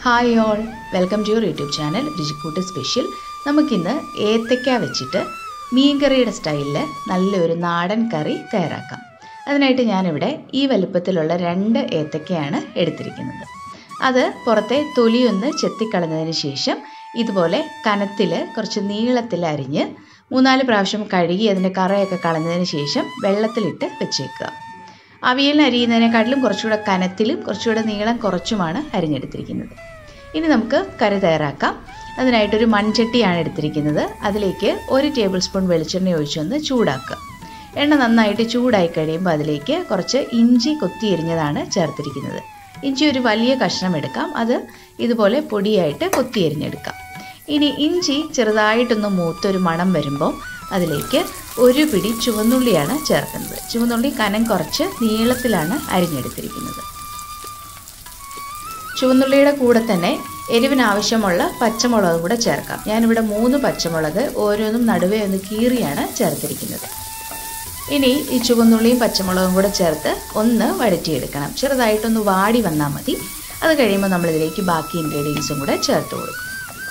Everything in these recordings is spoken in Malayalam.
hi all welcome to your YouTube channel രുചിക്കൂട്ട് സ്പെഷ്യൽ നമുക്കിന്ന് ഏത്തക്ക വെച്ചിട്ട് മീൻകറിയുടെ സ്റ്റൈലിൽ നല്ലൊരു നാടൻ കറി തയ്യാറാക്കാം അതിനായിട്ട് ഞാനിവിടെ ഈ വലുപ്പത്തിലുള്ള രണ്ട് ഏത്തക്കയാണ് എടുത്തിരിക്കുന്നത് അത് പുറത്തെ തൊലിയൊന്ന് ചെത്തിക്കളഞ്ഞതിന് ശേഷം ഇതുപോലെ കനത്തിൽ കുറച്ച് നീളത്തിൽ അരിഞ്ഞ് മൂന്നാല് പ്രാവശ്യം കഴുകി അതിൻ്റെ കറയൊക്കെ കളഞ്ഞതിന് ശേഷം വെള്ളത്തിലിട്ട് വെച്ചേക്കുക അവിയലിന് അരിയുന്നതിനെക്കാട്ടിലും കുറച്ചുകൂടെ കനത്തിലും കുറച്ചുകൂടെ നീളം കുറച്ചുമാണ് അരിഞ്ഞെടുത്തിരിക്കുന്നത് ഇനി നമുക്ക് കറി തയ്യാറാക്കാം അതിനായിട്ടൊരു മൺചട്ടിയാണ് എടുത്തിരിക്കുന്നത് അതിലേക്ക് ഒരു ടേബിൾ സ്പൂൺ വെളിച്ചെണ്ണ ഒഴിച്ചൊന്ന് ചൂടാക്കുക എണ്ണ നന്നായിട്ട് ചൂടായി കഴിയുമ്പോൾ അതിലേക്ക് കുറച്ച് ഇഞ്ചി കൊത്തി എരിഞ്ഞതാണ് ചേർത്തിരിക്കുന്നത് ഇഞ്ചി ഒരു വലിയ കഷ്ണം എടുക്കാം അത് ഇതുപോലെ പൊടിയായിട്ട് കൊത്തി എരിഞ്ഞെടുക്കാം ഇനി ഇഞ്ചി ചെറുതായിട്ടൊന്ന് മൂത്തൊരു മണം വരുമ്പോൾ അതിലേക്ക് ഒരു പിടി ചുവന്നുള്ളിയാണ് ചേർക്കുന്നത് ചുവന്നുള്ളി കനം കുറച്ച് നീളത്തിലാണ് അരിഞ്ഞെടുത്തിരിക്കുന്നത് ചുവന്നുള്ളിയുടെ കൂടെ തന്നെ എരിവിനാവശ്യമുള്ള പച്ചമുളക് കൂടെ ചേർക്കാം ഞാനിവിടെ മൂന്ന് പച്ചമുളക് ഓരോന്നും നടുവേ ഒന്ന് കീറിയാണ് ചേർത്തിരിക്കുന്നത് ഇനി ഈ ചുവന്നുള്ളിയും പച്ചമുളകും കൂടെ ചേർത്ത് ഒന്ന് വഴറ്റിയെടുക്കണം ചെറുതായിട്ടൊന്ന് വാടി വന്നാൽ മതി അത് കഴിയുമ്പോൾ നമ്മളിതിലേക്ക് ബാക്കി ഇൻഗ്രീഡിയൻസും കൂടെ ചേർത്ത് കൊടുക്കും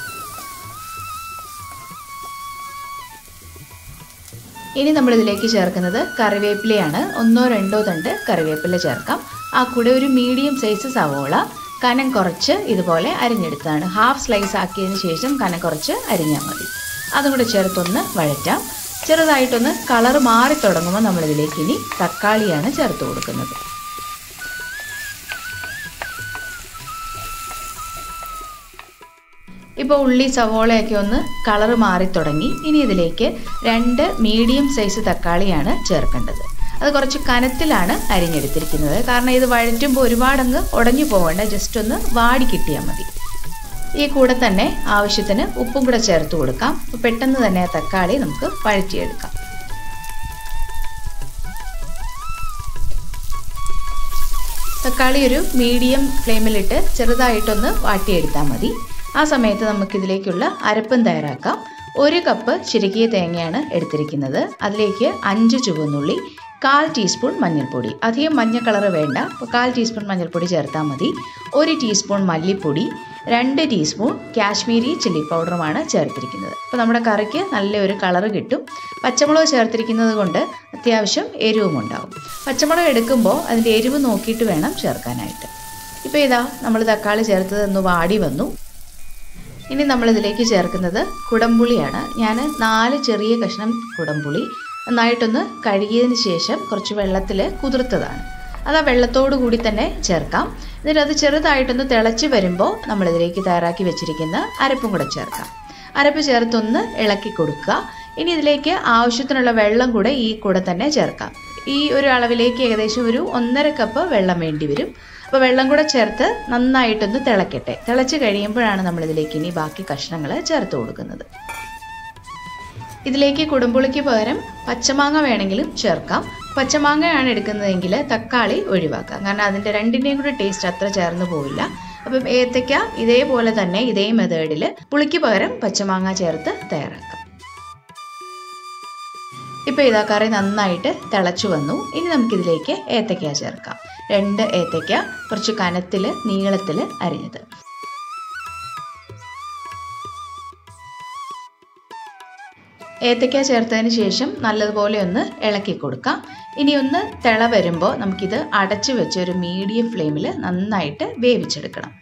ഇനി നമ്മളിതിലേക്ക് ചേർക്കുന്നത് കറിവേപ്പിലയാണ് ഒന്നോ രണ്ടോ തണ്ട് കറിവേപ്പില ചേർക്കാം ആ കൂടെ ഒരു മീഡിയം സൈസ് സവോള കനം കുറച്ച് ഇതുപോലെ അരിഞ്ഞെടുത്താണ് ഹാഫ് സ്ലൈസ് ആക്കിയതിന് ശേഷം കനം കുറച്ച് അരിഞ്ഞാൽ മതി അതും കൂടെ ചേർത്തൊന്ന് വഴറ്റാം ചെറുതായിട്ടൊന്ന് കളർ മാറി തുടങ്ങുമ്പോൾ നമ്മളിതിലേക്ക് ഇനി തക്കാളിയാണ് ചേർത്ത് കൊടുക്കുന്നത് ഇപ്പോൾ ഉള്ളി സവോളയൊക്കെ ഒന്ന് കളർ മാറി തുടങ്ങി ഇനി ഇതിലേക്ക് രണ്ട് മീഡിയം സൈസ് തക്കാളിയാണ് ചേർക്കേണ്ടത് അത് കുറച്ച് കനത്തിലാണ് അരിഞ്ഞെടുത്തിരിക്കുന്നത് കാരണം ഇത് വഴറ്റുമ്പോൾ ഒരുപാടങ്ങ് ഉടഞ്ഞു പോകേണ്ട ജസ്റ്റ് ഒന്ന് വാടി കിട്ടിയാൽ മതി ഈ കൂടെ തന്നെ ആവശ്യത്തിന് ഉപ്പും കൂടെ ചേർത്ത് കൊടുക്കാം പെട്ടെന്ന് തന്നെ തക്കാളി നമുക്ക് വഴറ്റിയെടുക്കാം തക്കാളി ഒരു മീഡിയം ഫ്ലെയിമിലിട്ട് ചെറുതായിട്ടൊന്ന് വാട്ടിയെടുത്താൽ മതി ആ സമയത്ത് നമുക്കിതിലേക്കുള്ള അരപ്പും തയ്യാറാക്കാം ഒരു കപ്പ് ചിരകിയ തേങ്ങയാണ് എടുത്തിരിക്കുന്നത് അതിലേക്ക് അഞ്ച് ചുവന്നുള്ളി കാൽ ടീസ്പൂൺ മഞ്ഞൾപ്പൊടി അധികം മഞ്ഞ കളർ വേണ്ട അപ്പോൾ കാൽ ടീസ്പൂൺ മഞ്ഞൾപ്പൊടി ചേർത്താൽ മതി ഒരു ടീസ്പൂൺ മല്ലിപ്പൊടി രണ്ട് ടീസ്പൂൺ കാശ്മീരി ചില്ലി പൗഡറുമാണ് ചേർത്തിരിക്കുന്നത് അപ്പോൾ നമ്മുടെ കറിക്ക് നല്ലൊരു കളറ് കിട്ടും പച്ചമുളക് ചേർത്തിരിക്കുന്നത് കൊണ്ട് അത്യാവശ്യം എരിവും ഉണ്ടാവും പച്ചമുളക് എടുക്കുമ്പോൾ അതിൻ്റെ എരിവ് നോക്കിയിട്ട് വേണം ചേർക്കാനായിട്ട് ഇപ്പോൾ ഇതാ നമ്മൾ തക്കാളി ചേർത്തത് ഒന്ന് വാടി വന്നു ഇനി നമ്മളിതിലേക്ക് ചേർക്കുന്നത് കുടംപുളിയാണ് ഞാൻ നാല് ചെറിയ കഷ്ണം കുടംപുളി നന്നായിട്ടൊന്ന് കഴുകിയതിന് ശേഷം കുറച്ച് വെള്ളത്തിൽ കുതിർത്തതാണ് അത് ആ വെള്ളത്തോടു കൂടി തന്നെ ചേർക്കാം എന്നിട്ട് അത് ചെറുതായിട്ടൊന്ന് തിളച്ച് വരുമ്പോൾ നമ്മളിതിലേക്ക് തയ്യാറാക്കി വെച്ചിരിക്കുന്ന അരപ്പും കൂടെ ചേർക്കാം അരപ്പ് ചേർത്തൊന്ന് ഇളക്കി കൊടുക്കുക ഇനി ഇതിലേക്ക് ആവശ്യത്തിനുള്ള വെള്ളം കൂടെ ഈ കൂടെ തന്നെ ചേർക്കാം ഈ ഒരു അളവിലേക്ക് ഏകദേശം ഒരു ഒന്നര കപ്പ് വെള്ളം വേണ്ടി വരും അപ്പോൾ വെള്ളം കൂടെ ചേർത്ത് നന്നായിട്ടൊന്ന് തിളക്കട്ടെ തിളച്ച് കഴിയുമ്പോഴാണ് നമ്മളിതിലേക്ക് ഇനി ബാക്കി കഷ്ണങ്ങൾ ചേർത്ത് കൊടുക്കുന്നത് ഇതിലേക്ക് കുടംപുളിക്ക് പകരം പച്ചമാങ്ങ വേണമെങ്കിലും ചേർക്കാം പച്ചമാങ്ങയാണ് എടുക്കുന്നതെങ്കിൽ തക്കാളി ഒഴിവാക്കാം കാരണം അതിൻ്റെ രണ്ടിൻ്റെയും കൂടെ ടേസ്റ്റ് അത്ര ചേർന്ന് പോവില്ല അപ്പം ഏത്തയ്ക്ക ഇതേപോലെ തന്നെ ഇതേ മെത്തേഡിൽ പുളിക്ക് പകരം പച്ചമാങ്ങ ചേർത്ത് തയ്യാറാക്കാം ഇപ്പോൾ ഇതാ കറി നന്നായിട്ട് തിളച്ചു വന്നു ഇനി നമുക്കിതിലേക്ക് ഏത്തയ്ക്ക ചേർക്കാം രണ്ട് ഏത്തയ്ക്ക കുറച്ച് കനത്തിൽ നീളത്തിൽ അരിഞ്ഞത് ഏത്തയ്ക്ക ചേർത്തതിന് ശേഷം നല്ലതുപോലെ ഒന്ന് ഇളക്കി കൊടുക്കാം ഇനി ഒന്ന് തിള വരുമ്പോൾ നമുക്കിത് അടച്ചു വെച്ച് ഒരു മീഡിയം ഫ്ലെയിമിൽ നന്നായിട്ട് വേവിച്ചെടുക്കണം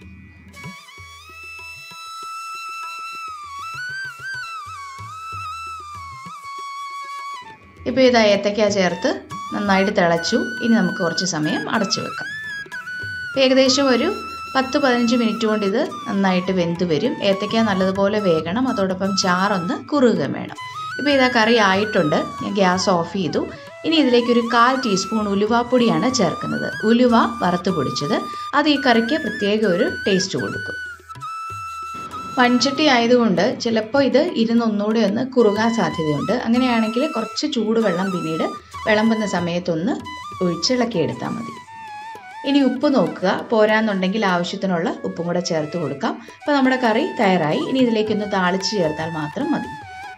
ഇപ്പോൾ ഇത് ഏത്തയ്ക്ക ചേർത്ത് നന്നായിട്ട് തിളച്ചു ഇനി നമുക്ക് കുറച്ച് സമയം അടച്ചു വെക്കാം ഏകദേശം ഒരു പത്ത് പതിനഞ്ച് മിനിറ്റ് കൊണ്ട് ഇത് നന്നായിട്ട് വെന്ത് വരും ഏത്തയ്ക്ക നല്ലതുപോലെ വേകണം അതോടൊപ്പം ചാറൊന്ന് കുറുകുകയും വേണം ഇപ്പോൾ ഇതാ കറി ആയിട്ടുണ്ട് ഞാൻ ഗ്യാസ് ഓഫ് ചെയ്തു ഇനി ഇതിലേക്ക് ഒരു കാൽ ടീസ്പൂൺ ഉലുവാപ്പൊടിയാണ് ചേർക്കുന്നത് ഉലുവ വറുത്ത് പൊടിച്ചത് അത് ഈ കറിക്ക് പ്രത്യേക ഒരു ടേസ്റ്റ് കൊടുക്കും മൺചട്ടി ആയതുകൊണ്ട് ചിലപ്പോൾ ഇത് ഇരുന്ന് ഒന്നുകൂടെ ഒന്ന് കുറുകാൻ സാധ്യതയുണ്ട് അങ്ങനെയാണെങ്കിൽ കുറച്ച് ചൂടുവെള്ളം പിന്നീട് വിളമ്പുന്ന സമയത്തൊന്ന് ഒഴിച്ചിളക്കിയെടുത്താൽ മതി ഇനി ഉപ്പ് നോക്കുക പോരാന്നുണ്ടെങ്കിൽ ആവശ്യത്തിനുള്ള ഉപ്പും കൂടെ ചേർത്ത് കൊടുക്കാം അപ്പോൾ നമ്മുടെ കറി തയ്യാറായി ഇനി ഇതിലേക്കൊന്ന് താളിച്ച് ചേർത്താൽ മാത്രം മതി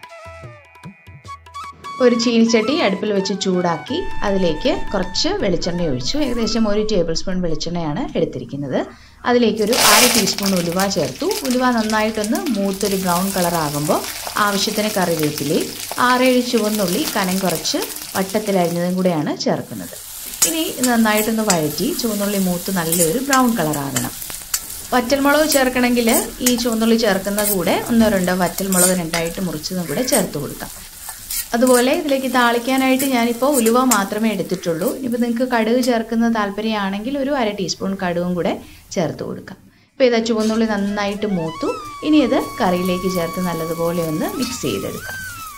ഒരു ചീനിച്ചട്ടി അടുപ്പിൽ വെച്ച് ചൂടാക്കി അതിലേക്ക് കുറച്ച് വെളിച്ചെണ്ണ ഒഴിച്ചു ഏകദേശം ഒരു ടേബിൾ സ്പൂൺ വെളിച്ചെണ്ണയാണ് എടുത്തിരിക്കുന്നത് അതിലേക്കൊരു അര ടീസ്പൂൺ ഉലുവ ചേർത്തു ഉലുവ നന്നായിട്ടൊന്ന് മൂത്തൊരു ബ്രൗൺ കളർ ആകുമ്പോൾ ആവശ്യത്തിന് കറിവേപ്പിലയും ആറേഴ് ചുവന്നുള്ളി കനം കുറച്ച് വട്ടത്തിലരിഞ്ഞതും കൂടെയാണ് ചേർക്കുന്നത് ഇനി നന്നായിട്ടൊന്ന് വഴറ്റി ചുവന്നുള്ളി മൂത്ത് നല്ലൊരു ബ്രൗൺ കളർ ആകണം വറ്റൽമുളക് ചേർക്കണമെങ്കിൽ ഈ ചുവന്നുള്ളി ചേർക്കുന്ന കൂടെ ഒന്നോ രണ്ടോ വറ്റൽമുളക് രണ്ടായിട്ട് മുറിച്ചതും കൂടെ ചേർത്ത് കൊടുക്കാം അതുപോലെ ഇതിലേക്ക് താളിക്കാനായിട്ട് ഞാനിപ്പോൾ ഉലുവ മാത്രമേ എടുത്തിട്ടുള്ളൂ ഇനിയിപ്പോൾ നിങ്ങൾക്ക് കടുക് ചേർക്കുന്ന താല്പര്യമാണെങ്കിൽ ഒരു അര ടീസ്പൂൺ കടുകും കൂടെ ചേർത്ത് കൊടുക്കാം ഇപ്പോൾ ഇത് ചുവന്നുള്ളി നന്നായിട്ട് മൂത്തു ഇനി ഇത് കറിയിലേക്ക് ചേർത്ത് നല്ലതുപോലെ ഒന്ന് മിക്സ് ചെയ്തെടുക്കാം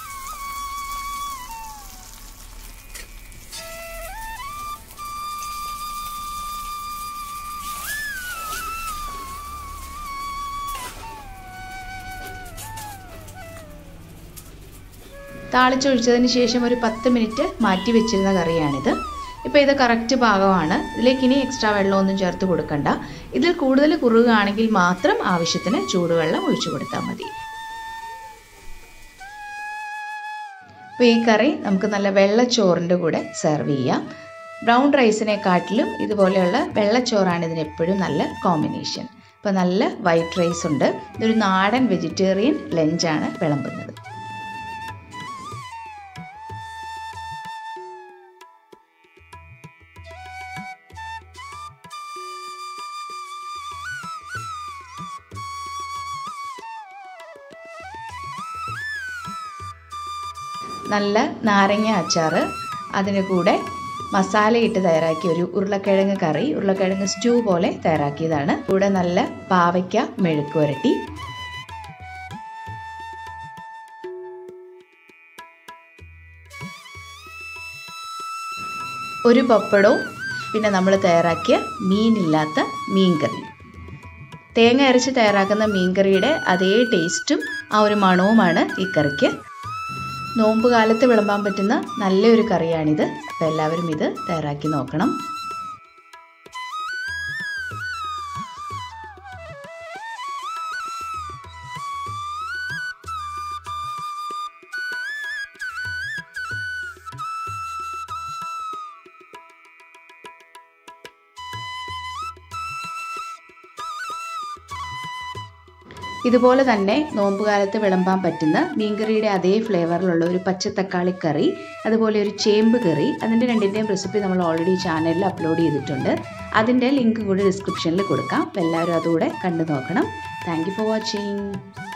താളിച്ചൊഴിച്ചതിന് ശേഷം ഒരു പത്ത് മിനിറ്റ് മാറ്റി വെച്ചിരുന്ന കറിയാണിത് ഇപ്പോൾ ഇത് കറക്റ്റ് പാകമാണ് ഇതിലേക്ക് ഇനി എക്സ്ട്രാ വെള്ളമൊന്നും ചേർത്ത് കൊടുക്കണ്ട ഇതിൽ കൂടുതൽ കുറുകുകയാണെങ്കിൽ മാത്രം ആവശ്യത്തിന് ചൂടുവെള്ളം ഒഴിച്ചു കൊടുത്താൽ മതി അപ്പോൾ ഈ കറി നമുക്ക് നല്ല വെള്ളച്ചോറിൻ്റെ കൂടെ സെർവ് ചെയ്യാം ബ്രൗൺ റൈസിനെക്കാട്ടിലും ഇതുപോലെയുള്ള വെള്ളച്ചോറാണ് ഇതിന് എപ്പോഴും നല്ല കോമ്പിനേഷൻ അപ്പോൾ നല്ല വൈറ്റ് റൈസ് ഉണ്ട് ഇതൊരു നാടൻ വെജിറ്റേറിയൻ ലഞ്ചാണ് വിളമ്പുന്നത് നല്ല നാരങ്ങ അച്ചാർ അതിന് കൂടെ മസാലയിട്ട് തയ്യാറാക്കിയ ഒരു ഉരുളക്കിഴങ്ങ് കറി ഉരുളക്കിഴങ്ങ് സ്റ്റൂ പോലെ തയ്യാറാക്കിയതാണ് കൂടെ നല്ല പാവയ്ക്ക മെഴുക്ക് വരട്ടി ഒരു പപ്പടവും പിന്നെ നമ്മൾ തയ്യാറാക്കിയ മീനില്ലാത്ത മീൻകറി തേങ്ങ അരച്ച് തയ്യാറാക്കുന്ന മീൻകറിയുടെ അതേ ടേസ്റ്റും ആ ഒരു മണവുമാണ് ഈ കറിക്ക് നോമ്പ് കാലത്ത് വിളമ്പാൻ പറ്റുന്ന നല്ലൊരു കറിയാണിത് അപ്പോൾ എല്ലാവരും ഇത് തയ്യാറാക്കി നോക്കണം ഇതുപോലെ തന്നെ നോമ്പുകാലത്ത് വിളമ്പാൻ പറ്റുന്ന മീൻകറിയുടെ അതേ ഫ്ലേവറിലുള്ള ഒരു പച്ച തക്കാളി കറി അതുപോലെ ഒരു ചേമ്പ് കറി അതിൻ്റെ രണ്ടിൻ്റെയും റെസിപ്പി നമ്മൾ ഓൾറെഡി ചാനലിൽ അപ്ലോഡ് ചെയ്തിട്ടുണ്ട് അതിൻ്റെ ലിങ്ക് കൂടി ഡിസ്ക്രിപ്ഷനിൽ കൊടുക്കാം അപ്പോൾ എല്ലാവരും അതുകൂടെ കണ്ടു നോക്കണം താങ്ക് ഫോർ വാച്ചിങ്